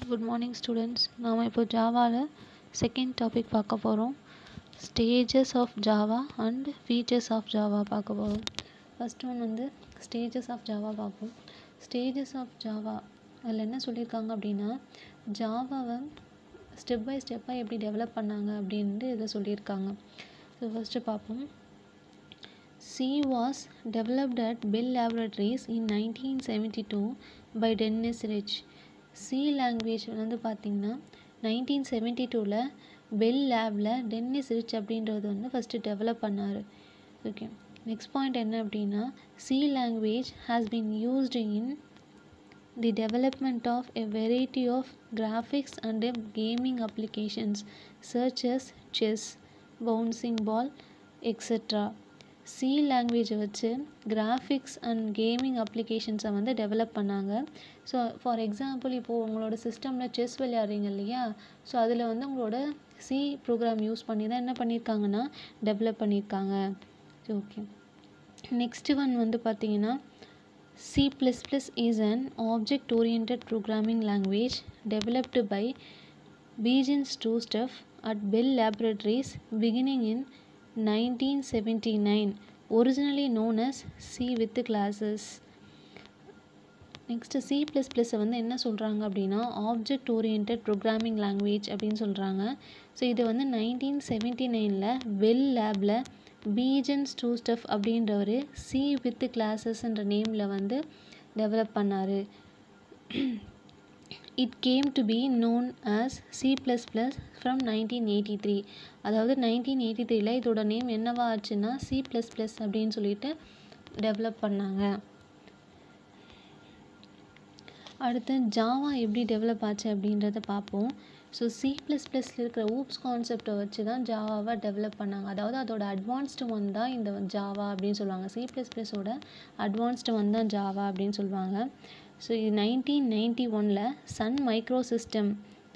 Good morning students நாம் இப்போ ஜாவாவில் second topic பார்க்க போகிறோம் stages of Java and features of Java பார்க்க போகிறோம் ஃபஸ்ட் ஒன் வந்து ஸ்டேஜஸ் ஆஃப் ஜாவா பார்ப்போம் ஸ்டேஜஸ் ஆஃப் ஜாவா அதில் என்ன சொல்லியிருக்காங்க அப்படின்னா ஜாவாவை ஸ்டெப் பை ஸ்டெப்பாக எப்படி டெவலப் பண்ணாங்க அப்படின்ட்டு இதில் சொல்லியிருக்காங்க ஸோ ஃபஸ்ட்டு பார்ப்போம் C was developed at Bell Laboratories in 1972 by Dennis Ridge. C language வந்து பார்த்திங்கன்னா நைன்டீன் செவன்ட்டி டூவில் பெல் லேபில் டென்னிஸ் ரிச் அப்படின்றது வந்து ஃபஸ்ட்டு டெவலப் பண்ணார் ஓகே நெக்ஸ்ட் பாயிண்ட் என்ன அப்படின்னா C language has been used in the development of a variety of graphics and gaming applications சர்ச்சஸ் chess bouncing ball etcetera C லாங்குவேஜை வச்சு கிராஃபிக்ஸ் அண்ட் கேமிங் அப்ளிகேஷன்ஸை வந்து develop பண்ணாங்க ஸோ ஃபார் எக்ஸாம்பிள் இப்போது உங்களோட சிஸ்டமில் செஸ் விளையாடுறீங்க இல்லையா ஸோ அதில் வந்து உங்களோட சி ப்ரோக்ராம் யூஸ் பண்ணி தான் என்ன பண்ணியிருக்காங்கன்னா டெவலப் பண்ணியிருக்காங்க ஓகே நெக்ஸ்ட் ஒன் வந்து பார்த்தீங்கன்னா C plus plus is an object orient programming language developed by Bjarne Stroustrup at bell laboratories beginning in 1979 originally known as C with classes next C plus ப்ளஸ்ஸை வந்து என்ன சொல்கிறாங்க அப்படின்னா object orient programming language அப்படின்னு சொல்கிறாங்க so இது வந்து nineteen seventy நைனில் வெல் லேபில் பீஜன்ஸ் டூ ஸ்டஃப் அப்படின்றவர் சி வித் கிளாஸஸ்ன்ற நேமில் வந்து டெவலப் பண்ணார் it came to be known as C plus plus from nineteen eighty three அதாவது நைன்டீன் எயிட்டி த்ரீல இதோட நேம் என்னவா ஆச்சுன்னா சி ப்ளஸ் ப்ளஸ் அப்படின்னு சொல்லிட்டு டெவலப் பண்ணாங்க அடுத்து ஜாவா எப்படி டெவலப் ஆச்சு அப்படின்றத பார்ப்போம் ஸோ சி ப்ளஸ் ப்ளஸில் இருக்கிற ஊப்ஸ் கான்செப்டை வச்சு தான் ஜாவாவை டெவலப் பண்ணாங்க அதாவது அதோட அட்வான்ஸ்டு ஒன் தான் இந்த ஜாவா அப்படின்னு சொல்லுவாங்க சி ப்ளஸ் ப்ளஸோட அட்வான்ஸ்டு ஒன் தான் ஜாவா அப்படின்னு சொல்லுவாங்க ஸோ இது நைன்டீன் நைன்டி ஒனில் சன் மைக்ரோ சிஸ்டம்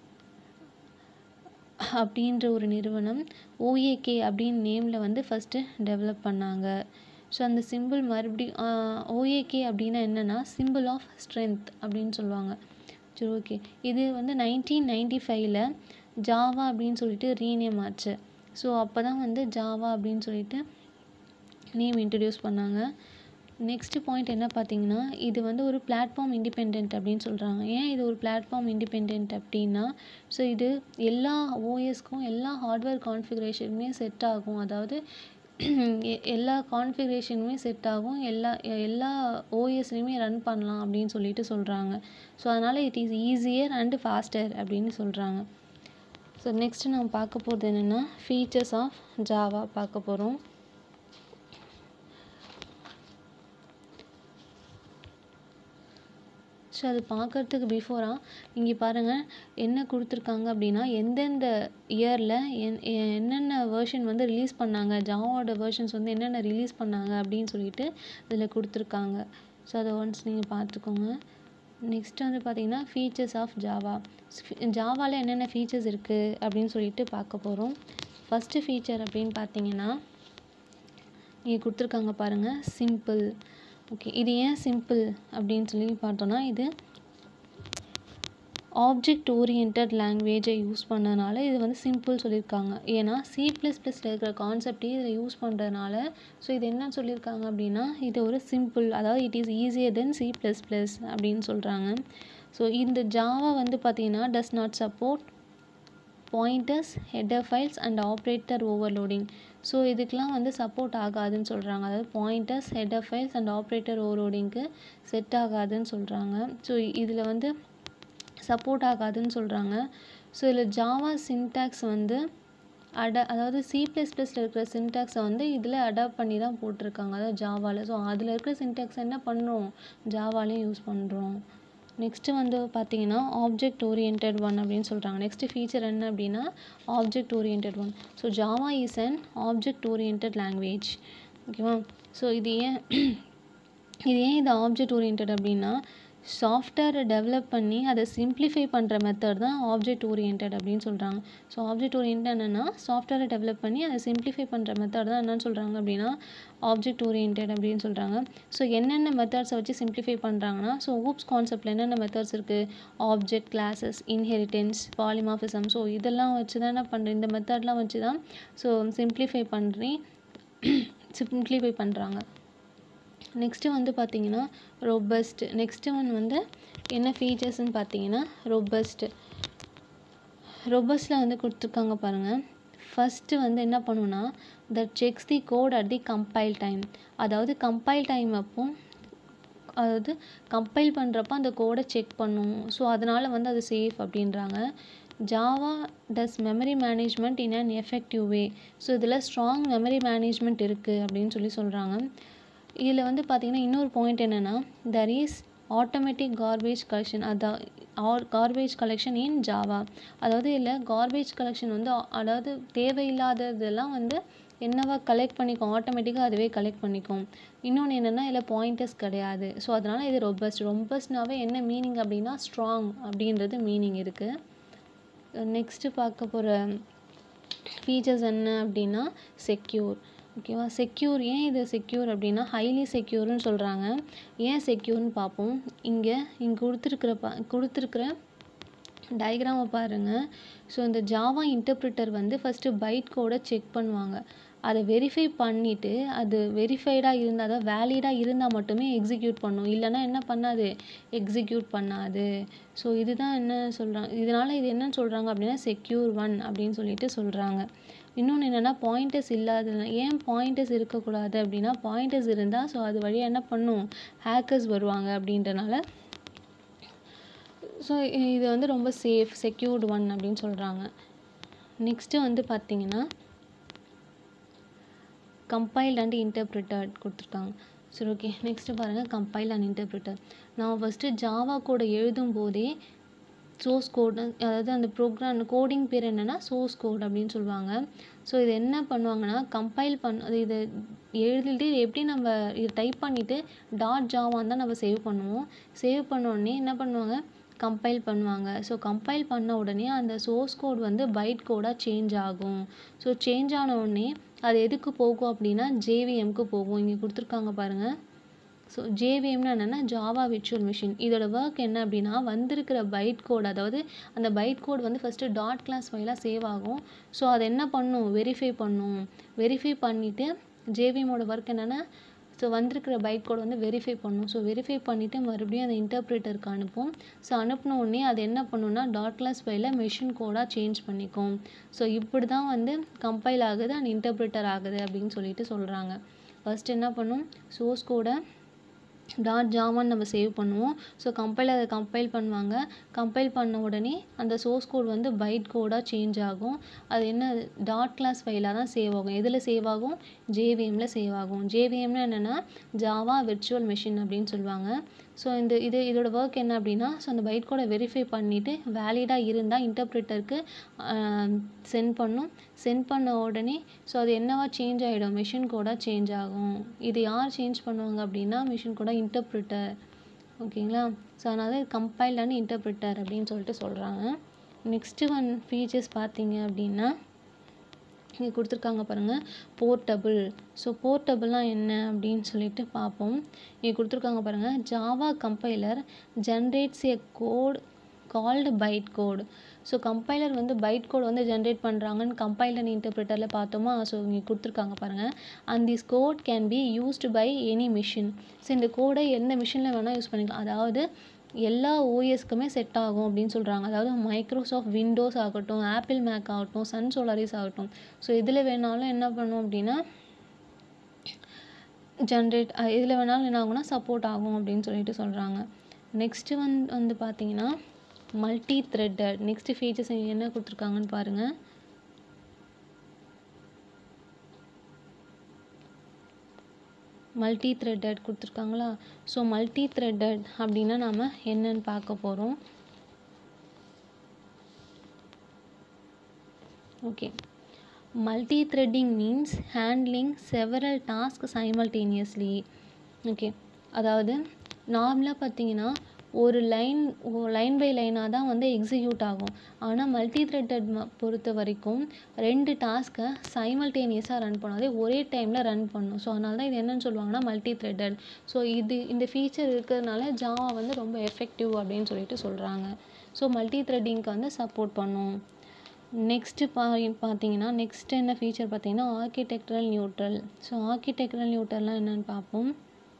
அப்படின்ற ஒரு நிறுவனம் ஓஏகே அப்படின்னு நேமில் வந்து ஃபஸ்ட்டு டெவலப் பண்ணாங்க ஸோ அந்த சிம்பிள் மறுபடியும் ஓஏகே அப்படின்னா என்னென்னா சிம்பிள் ஆஃப் ஸ்ட்ரென்த் அப்படின்னு சொல்லுவாங்க சரி ஓகே இது வந்து நைன்டீன் நைன்டி ஃபைவ்ல ஜாவா அப்படின்னு சொல்லிட்டு ரீநேம் ஆச்சு ஸோ அப்போ தான் வந்து ஜாவா அப்படின்னு சொல்லிட்டு நேம் இன்ட்ரடியூஸ் பண்ணாங்க நெக்ஸ்ட்டு பாயிண்ட் என்ன பார்த்தீங்கன்னா இது வந்து ஒரு பிளாட்ஃபார்ம் இண்டிபெண்ட் அப்படின்னு சொல்கிறாங்க ஏன் இது ஒரு பிளாட்ஃபார்ம் இண்டிபெண்ட் அப்படின்னா ஸோ இது எல்லா ஓஎஸ்க்கும் எல்லா ஹார்ட்வேர் கான்ஃபிகரேஷனுமே செட் ஆகும் அதாவது எல்லா கான்ஃபிகரேஷனுமே செட் ஆகும் எல்லா எல்லா ஓஎஸ்லையுமே ரன் பண்ணலாம் அப்படின்னு சொல்லிட்டு சொல்கிறாங்க ஸோ அதனால் it is easier and faster அப்படின்னு சொல்கிறாங்க ஸோ நெக்ஸ்ட்டு நம்ம பார்க்க போகிறது என்னென்னா ஃபீச்சர்ஸ் ஆஃப் ஜாவா பார்க்க போகிறோம் ஸோ அது பார்க்குறதுக்கு பிஃபோராக இங்கே பாருங்கள் என்ன கொடுத்துருக்காங்க அப்படின்னா எந்தெந்த இயரில் என் என்னென்ன வேர்ஷன் வந்து ரிலீஸ் பண்ணாங்க ஜாவோட வேர்ஷன்ஸ் வந்து என்னென்ன ரிலீஸ் பண்ணாங்க அப்படின்னு சொல்லிட்டு இதில் கொடுத்துருக்காங்க ஸோ அதை ஒன்ஸ் நீங்கள் பார்த்துக்கோங்க நெக்ஸ்ட் வந்து பார்த்தீங்கன்னா ஃபீச்சர்ஸ் ஆஃப் ஜாவா ஜாவாவில் என்னென்ன ஃபீச்சர்ஸ் இருக்குது அப்படின்னு சொல்லிட்டு பார்க்க போகிறோம் ஃபஸ்ட்டு ஃபீச்சர் அப்படின்னு பார்த்தீங்கன்னா இங்கே கொடுத்துருக்காங்க பாருங்கள் சிம்பிள் ஓகே இது ஏன் சிம்பிள் அப்படின்னு சொல்லி பார்த்தோன்னா இது ஆப்ஜெக்ட் ஓரியன்ட் லாங்குவேஜை யூஸ் பண்ணனால இது வந்து சிம்பிள் சொல்லியிருக்காங்க ஏன்னா சி ப்ளஸ் ப்ளஸில் இருக்கிற கான்செப்டே இதில் யூஸ் பண்ணுறதுனால ஸோ இது என்ன சொல்லியிருக்காங்க அப்படின்னா இது ஒரு சிம்பிள் அதாவது it is easier then C plus plus அப்படின்னு சொல்கிறாங்க ஸோ இந்த ஜாவா வந்து பார்த்திங்கன்னா does not support pointers header files and operator overloading so இதுக்கெலாம் வந்து சப்போர்ட் ஆகாதுன்னு சொல்கிறாங்க அதாவது pointers header files and operator ஓவர்லோடிங்க்கு செட் ஆகாதுன்னு சொல்கிறாங்க ஸோ இதில் வந்து சப்போர்ட் ஆகாதுன்னு சொல்கிறாங்க ஸோ இதில் ஜாவா சின்டாக்ஸ் வந்து அட அதாவது சி ப்ளஸ் ப்ளஸில் இருக்கிற சின்டாக்ஸை வந்து இதில் அடாப்ட் பண்ணி தான் போட்டிருக்காங்க அதாவது ஜாவாவில் ஸோ அதில் இருக்கிற சின்டாக்ஸ் என்ன பண்ணுறோம் ஜாவாலையும் யூஸ் பண்ணுறோம் நெக்ஸ்ட்டு வந்து பார்த்தீங்கன்னா ஆப்ஜெக்ட் ஓரியன்ட் ஒன் அப்படின்னு சொல்கிறாங்க நெக்ஸ்ட்டு ஃபீச்சர் என்ன அப்படின்னா object orient one so Java is an object orient language ஓகேவா ஸோ இது ஏன் இது ஏன் இது ஆப்ஜெக்ட் ஓரியன்ட் அப்படின்னா சாஃப்ட்வேரை டெவலப் பண்ணி அதை சிம்ப்ளிஃபை பண்ணுற மெத்தட் தான் ஆப்ஜெக்ட் ஓரியன்ட் அப்படின்னு சொல்கிறாங்க ஸோ ஆப்ஜெக்ட் ஓரியன்ட் என்னென்னா சாஃப்ட்வேரை டெவலப் பண்ணி அதை சிம்ப்ளிஃபை பண்ணுற மெத்தட் தான் என்னன்னு சொல்கிறாங்க அப்படின்னா ஆப்ஜெக்ட் ஓரியன்ட் அப்படின்னு சொல்கிறாங்க ஸோ என்னென்ன மெத்தட்ஸை வச்சு சிம்ப்ளிஃபை பண்ணுறாங்கன்னா ஸோ ஊப்ஸ் கான்செப்டில் என்னென்ன மெத்தட்ஸ் இருக்குது object classes inheritance polymorphism so இதெல்லாம் வச்சு தான் என்ன பண்ணுற இந்த மெத்தட்லாம் வச்சு தான் ஸோ சிம்ப்ளிஃபை பண்ணி சிம்ப்ளிஃபை பண்ணுறாங்க நெக்ஸ்ட்டு வந்து பார்த்தீங்கன்னா ரொபஸ்ட் நெக்ஸ்ட்டு ஒன் வந்து என்ன ஃபீச்சர்ஸ்னு பார்த்தீங்கன்னா ரொபஸ்ட் ரொபஸ்ட்டில் வந்து கொடுத்துருக்காங்க பாருங்கள் ஃபஸ்ட்டு வந்து என்ன பண்ணுன்னா that checks the code at the compile time அதாவது கம்பைல் டைம் அப்போ அதாவது கம்பைல் பண்ணுறப்ப அந்த கோடை செக் பண்ணும் ஸோ அதனால் வந்து அது சேஃப் அப்படின்றாங்க Java does memory management in an effective way so இதில் ஸ்ட்ராங் மெமரி மேனேஜ்மெண்ட் இருக்குது அப்படின்னு சொல்லி சொல்கிறாங்க இதில் வந்து பார்த்திங்கன்னா இன்னொரு பாயிண்ட் என்னென்னா there is automatic garbage collection அதான் or garbage collection in Java அதாவது இதில் கார்பேஜ் கலெக்ஷன் வந்து அதாவது தேவையில்லாததெல்லாம் வந்து என்னவா கலெக்ட் பண்ணிக்கும் ஆட்டோமேட்டிக்காக அதுவே கலெக்ட் பண்ணிக்கும் இன்னொன்று என்னென்னா இதில் பாயிண்டர்ஸ் கிடையாது ஸோ அதனால் இது ரொபஸ்ட் ரொபஸ்ட்னாவே என்ன மீனிங் அப்படின்னா ஸ்ட்ராங் அப்படின்றது மீனிங் இருக்குது நெக்ஸ்ட்டு பார்க்க போகிற ஃபீச்சர்ஸ் என்ன அப்படின்னா செக்யூர் ஓகேவா செக்யூர் ஏன் இது செக்யூர் அப்படின்னா ஹைலி செக்யூர்னு சொல்கிறாங்க ஏன் செக்யூர்னு பார்ப்போம் இங்கே இங்கே கொடுத்துருக்குற பா கொடுத்துருக்குற டயக்ராமை பாருங்கள் ஸோ இந்த ஜாவா இன்டர்பிரிட்டர் வந்து ஃபஸ்ட்டு பைட் கோடை செக் பண்ணுவாங்க அதை வெரிஃபை பண்ணிவிட்டு அது வெரிஃபைடாக இருந்தால் தான் வேலிடாக இருந்தால் மட்டுமே எக்ஸிக்யூட் பண்ணும் இல்லைன்னா என்ன பண்ணாது எக்ஸிக்யூட் பண்ணாது ஸோ இதுதான் என்ன சொல்கிறாங்க இதனால் இது என்னன்னு சொல்கிறாங்க அப்படின்னா செக்யூர் ஒன் அப்படின்னு சொல்லிட்டு சொல்கிறாங்க இன்னொன்று என்னென்னா பாயிண்டர்ஸ் இல்லாத ஏன் பாயிண்டர்ஸ் இருக்கக்கூடாது அப்படின்னா பாயிண்டர்ஸ் இருந்தால் ஸோ அது வழியாக என்ன பண்ணும் ஹேக்கர்ஸ் வருவாங்க அப்படின்றனால ஸோ இது வந்து ரொம்ப சேஃப் செக்யூர்டு ஒன் அப்படின்னு சொல்கிறாங்க நெக்ஸ்ட்டு வந்து பார்த்திங்கன்னா கம்பைல்ட் அண்ட் இன்டர்பிரிட்டட் கொடுத்துருக்காங்க சரி ஓகே நெக்ஸ்ட்டு பாருங்கள் கம்பைல் அண்ட் இன்டர்பிரிட்டர் நான் ஃபஸ்ட்டு ஜாவா கோடை எழுதும் போதே சோர்ஸ் கோட் அதாவது அந்த ப்ரோக்ராம் கோடிங் பேர் என்னென்னா சோர்ஸ் கோட் அப்படின்னு சொல்லுவாங்க ஸோ இது என்ன பண்ணுவாங்கன்னா கம்பைல் பண்ண அது இதை எழுதிட்டு எப்படி நம்ம இது டைப் பண்ணிவிட்டு டாட் ஜாவான் தான் நம்ம சேவ் பண்ணுவோம் சேவ் பண்ண உடனே என்ன பண்ணுவாங்க கம்பைல் பண்ணுவாங்க ஸோ கம்பைல் பண்ண உடனே அந்த சோர்ஸ் கோட் வந்து பைட் கோடாக சேஞ்ச் ஆகும் ஸோ சேஞ்ச் ஆன உடனே அது எதுக்கு போகும் அப்படின்னா ஜேவிஎம்க்கு போகும் இங்கே கொடுத்துருக்காங்க பாருங்கள் ஸோ ஜேவிஎம்னா என்னென்னா ஜாவா விர்ச்சுவல் மிஷின் இதோட ஒர்க் என்ன அப்படின்னா வந்திருக்கிற பைட் கோட் அதாவது அந்த பைட் கோட் வந்து ஃபஸ்ட்டு டாட் கிளாஸ் ஃபைலாக சேவ் ஆகும் ஸோ அதை என்ன பண்ணும் வெரிஃபை பண்ணும் வெரிஃபை பண்ணிவிட்டு ஜேவிஎம்மோட ஒர்க் என்னென்னா ஸோ வந்திருக்கிற பைட் கோட் வந்து வெரிஃபை பண்ணும் ஸோ வெரிஃபை பண்ணிவிட்டு மறுபடியும் அந்த இன்டர்பிரேட்டருக்கு அனுப்பும் ஸோ அனுப்பின உடனே அது என்ன பண்ணுன்னா டாட் கிளாஸ் ஃபைலை மெஷின் கோடாக சேஞ்ச் பண்ணிக்கும் ஸோ இப்படி தான் வந்து கம்பைல் ஆகுது அண்ட் இன்டர்பிரேட்டர் ஆகுது அப்படின்னு சொல்லிட்டு சொல்கிறாங்க ஃபஸ்ட் என்ன பண்ணும் சோர்ஸ் கோடை டாட் ஜாவான்னு நம்ம சேவ் பண்ணுவோம் ஸோ கம்பைல் அதை கம்பைல் பண்ணுவாங்க கம்பைல் பண்ண உடனே அந்த சோர்ஸ் கோட் வந்து பைட் கோடாக சேஞ்ச் ஆகும் அது என்ன டாட் கிளாஸ் ஃபைலாக தான் சேவ் ஆகும் எதில் சேவ் ஆகும் ஜேவிஎம்மில் சேவ் ஆகும் ஜேவிஎம்னா என்னென்னா ஜாவா விர்ச்சுவல் மிஷின் அப்படின்னு சொல்லுவாங்க ஸோ இந்த இது இதோட ஒர்க் என்ன அப்படின்னா ஸோ அந்த பைட் கோடை வெரிஃபை பண்ணிவிட்டு வேலிடாக இருந்தால் இன்டர்பிரிட்டருக்கு சென்ட் பண்ணும் சென்ட் பண்ண உடனே ஸோ அது என்னவா சேஞ்ச் ஆகிடும் மிஷின் கோடாக சேஞ்ச் ஆகும் இது யார் சேஞ்ச் பண்ணுவாங்க அப்படின்னா மிஷின் கோடாக இன்டர்பிரிட்டர் ஓகேங்களா ஸோ அதனால் இது கம்பைல்ட் அண்ட் இன்டர்பிரிட்டர் அப்படின்னு சொல்லிட்டு சொல்கிறாங்க நெக்ஸ்ட்டு ஒன் ஃபீச்சர்ஸ் பார்த்தீங்க அப்படின்னா இங்கே கொடுத்துருக்காங்க பாருங்கள் போர்ட்டபிள் ஸோ போர்ட்டபிள்னால் என்ன அப்படின்னு சொல்லிட்டு பார்ப்போம் இங்கே கொடுத்துருக்காங்க பாருங்கள் Java compiler generates a code called byte code so compiler வந்து பைட் கோட் வந்து ஜென்ரேட் பண்ணுறாங்கன்னு கம்பைல் அண்ட் இன்டர்பிரிட்டரில் பார்த்தோமா ஸோ இங்கே கொடுத்துருக்காங்க பாருங்கள் and this code can be used by any machine so இந்த கோடை எந்த மிஷினில் வேணால் யூஸ் பண்ணிக்கலாம் அதாவது எல்லா ஓஎஸ்க்குமே செட் ஆகும் அப்படின்னு சொல்கிறாங்க அதாவது மைக்ரோசாஃப்ட் விண்டோஸ் ஆகட்டும் ஆப்பிள் மேக் ஆகட்டும் சன் சோலாரிஸ் ஆகட்டும் ஸோ இதில் வேணாலும் என்ன பண்ணும் அப்படின்னா ஜென்ரேட் இதில் வேணாலும் என்ன ஆகும்னா சப்போர்ட் ஆகும் அப்படின்னு சொல்லிட்டு சொல்கிறாங்க நெக்ஸ்ட்டு வந்து வந்து பார்த்தீங்கன்னா மல்டி த்ரெட்டட் நெக்ஸ்ட் ஃபீச்சர்ஸ் என்ன கொடுத்துருக்காங்கன்னு பாருங்கள் மல்டி த்ரெட்டட் கொடுத்துருக்காங்களா ஸோ மல்டி த்ரெட்டட் அப்படின்னா நாம் என்னன்னு பார்க்க போகிறோம் okay multi threading means handling several task simultaneously okay அதாவது நார்மலாக பார்த்தீங்கன்னா ஒரு லைன் லைன் பை லைனாக தான் வந்து எக்ஸிக்யூட் ஆகும் ஆனால் மல்டி த்ரெட்டட் பொறுத்த வரைக்கும் ரெண்டு டாஸ்க்கை சைமல்டேனியஸாக ரன் பண்ணும் அதே ஒரே டைமில் ரன் பண்ணும் ஸோ அதனால தான் இது என்னன்னு சொல்லுவாங்கன்னா மல்டி த்ரெட்டட் ஸோ இது இந்த ஃபீச்சர் இருக்கிறதுனால ஜாவா வந்து ரொம்ப எஃபெக்டிவ் அப்படின்னு சொல்லிட்டு சொல்கிறாங்க ஸோ மல்டி த்ரெட்டிங்க்கு வந்து சப்போர்ட் பண்ணும் நெக்ஸ்ட்டு பா பார்த்தீங்கன்னா நெக்ஸ்ட் என்ன ஃபீச்சர் பார்த்தீங்கன்னா ஆர்கிடெக்டரல் நியூட்ரல் ஸோ ஆர்கிடெக்டரல் நியூட்ரல்னால் என்னென்னு பார்ப்போம்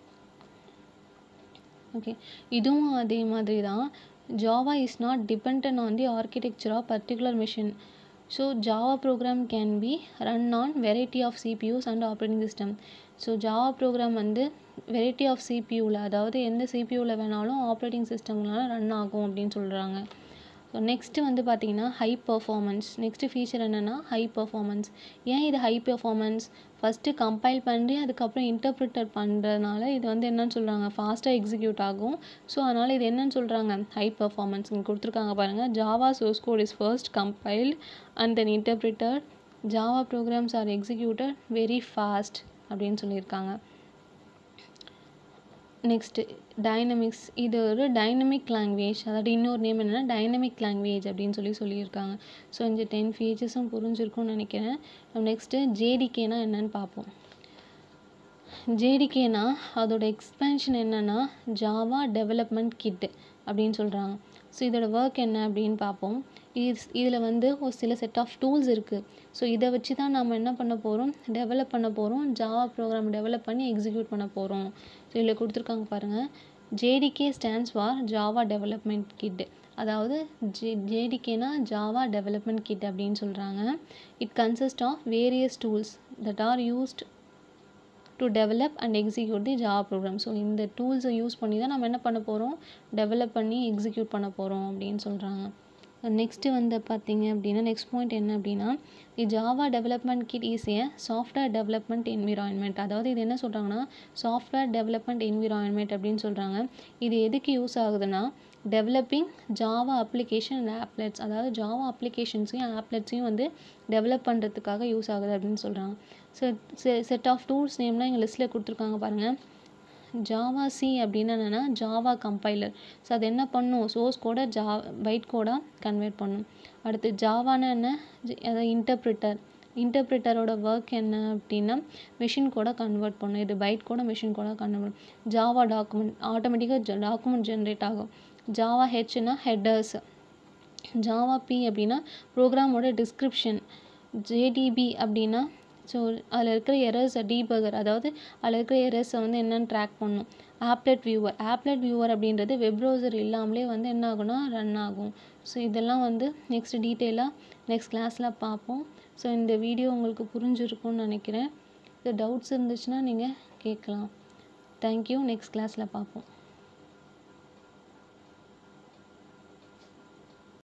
ஓகே இதுவும் அதே மாதிரி தான் Java is not depend on the architecture of particular machine so Java program can be run on variety of CPUs and operating system so Java program வந்து variety of சிபியூவில் அதாவது எந்த சிபியூவில் வேணாலும் ஆப்ரேட்டிங் சிஸ்டம்னாலும் ரன் ஆகும் அப்படின்னு சொல்கிறாங்க ஸோ நெக்ஸ்ட்டு வந்து பார்த்தீங்கன்னா ஹை பர்ஃபார்மன்ஸ் நெக்ஸ்ட்டு ஃபீச்சர் என்னென்னா ஹை பர்ஃபார்மன்ஸ் ஏன் இது ஹை பர்ஃபார்மன்ஸ் ஃபஸ்ட்டு கம்பைல் பண்ணி அதுக்கப்புறம் இன்டர்பிரிட்டர் பண்ணுறதுனால இது வந்து என்னன்னு சொல்கிறாங்க ஃபாஸ்ட்டாக எக்ஸிக்யூட் ஆகும் ஸோ அதனால் இது என்னன்னு சொல்கிறாங்க ஹை பர்ஃபார்மன்ஸ் இங்கே கொடுத்துருக்காங்க பாருங்கள் Java source code is first compiled and then interpreter Java programs are executed very fast அப்படின்னு சொல்லியிருக்காங்க நெக்ஸ்ட்டு டைனமிக்ஸ் இது ஒரு டைனமிக் லாங்குவேஜ் அதாவது இன்னொரு நேம் என்னென்னா டைனமிக் லாங்குவேஜ் அப்படின்னு சொல்லி சொல்லியிருக்காங்க ஸோ இந்த டென் ஃபீச்சர்ஸும் புரிஞ்சிருக்கும்னு நினைக்கிறேன் நெக்ஸ்ட்டு ஜேடிகேனா என்னன்னு பார்ப்போம் ஜேடிகேனா அதோட எக்ஸ்பேன்ஷன் என்னென்னா ஜாவா டெவலப்மெண்ட் கிட் அப்படின்னு சொல்கிறாங்க ஸோ இதோட ஒர்க் என்ன அப்படின்னு பார்ப்போம் இது இதில் வந்து ஒரு சில செட் ஆஃப் டூல்ஸ் இருக்குது ஸோ இதை வச்சு தான் நம்ம என்ன பண்ண போகிறோம் டெவலப் பண்ண போகிறோம் ஜாவா ப்ரோக்ராம் டெவலப் பண்ணி எக்ஸிக்யூட் பண்ண போகிறோம் ஸோ இதில் கொடுத்துருக்காங்க பாருங்கள் JDK stands for Java development kit அதாவது ஜே ஜேடிகேனா ஜாவா டெவலப்மெண்ட் கிட் அப்படின்னு சொல்கிறாங்க it consist of various tools that are used to develop and execute the Java program so இந்த டூல்ஸை யூஸ் பண்ணி தான் நம்ம என்ன பண்ண போகிறோம் டெவலப் பண்ணி எக்ஸிக்யூட் பண்ண போகிறோம் அப்படின்னு சொல்கிறாங்க நெக்ஸ்ட்டு வந்து பார்த்தீங்க அப்படின்னா நெக்ஸ்ட் பாயிண்ட் என்ன அப்படின்னா the Java development kit is a software development environment அதாவது இது என்ன சொல்கிறாங்கன்னா சாஃப்ட்வேர் டெவலப்மெண்ட் என்விரான்மெண்ட் அப்படின்னு சொல்கிறாங்க இது எதுக்கு யூஸ் ஆகுதுன்னா developing Java application and applets அதாவது ஜாவா அப்ளிகேஷன்ஸையும் ஆப்லெட்ஸையும் வந்து டெவலப் பண்ணுறதுக்காக யூஸ் ஆகுது அப்படின்னு சொல்கிறாங்க ஸோ செட் ஆஃப் டூல்ஸ் நேம்லாம் எங்கள் லிஸ்ட்டில் கொடுத்துருக்காங்க பாருங்கள் ஜாவா சி அப்படின்னா என்னென்னா ஜாவா கம்பைலர் ஸோ அது என்ன பண்ணும் சோர்ஸ் கோடை ஜா பைட் கோடாக கன்வெர்ட் பண்ணும் அடுத்து ஜாவானா என்ன அதாவது இன்டர்பிரிட்டர் இன்டர்பிரிட்டரோட ஒர்க் என்ன அப்படின்னா மிஷின் கோடை கன்வெர்ட் பண்ணும் இது பைட் கோட மிஷின் கோட கன்வெர்ட் பண்ணும் ஜாவா டாக்குமெண்ட் ஆட்டோமேட்டிக்காக டாக்குமெண்ட் ஜென்ரேட் ஆகும் ஜாவா ஹெச்னா ஹெட்டர்ஸ் ஜாவா பி அப்படின்னா ப்ரோக்ராமோட டிஸ்கிரிப்ஷன் ஜேடிபி அப்படின்னா ஸோ அதில் இருக்கிற எரர்ஸை டீபகர் அதாவது அதில் இருக்கிற எரர்ஸை வந்து என்னென்னு ட்ராக் பண்ணும் ஆப்லெட் வியூவர் ஆப்லெட் வியூவர் அப்படின்றது வெப் ப்ரௌசர் இல்லாமலே வந்து என்ன ஆகும்னா ரன் ஆகும் ஸோ இதெல்லாம் வந்து நெக்ஸ்ட் டீட்டெயிலாக நெக்ஸ்ட் கிளாஸில் பார்ப்போம் ஸோ இந்த வீடியோ உங்களுக்கு புரிஞ்சிருக்கும்னு நினைக்கிறேன் இது டவுட்ஸ் இருந்துச்சுன்னா நீங்கள் கேட்கலாம் தேங்க்யூ நெக்ஸ்ட் கிளாஸில் பார்ப்போம்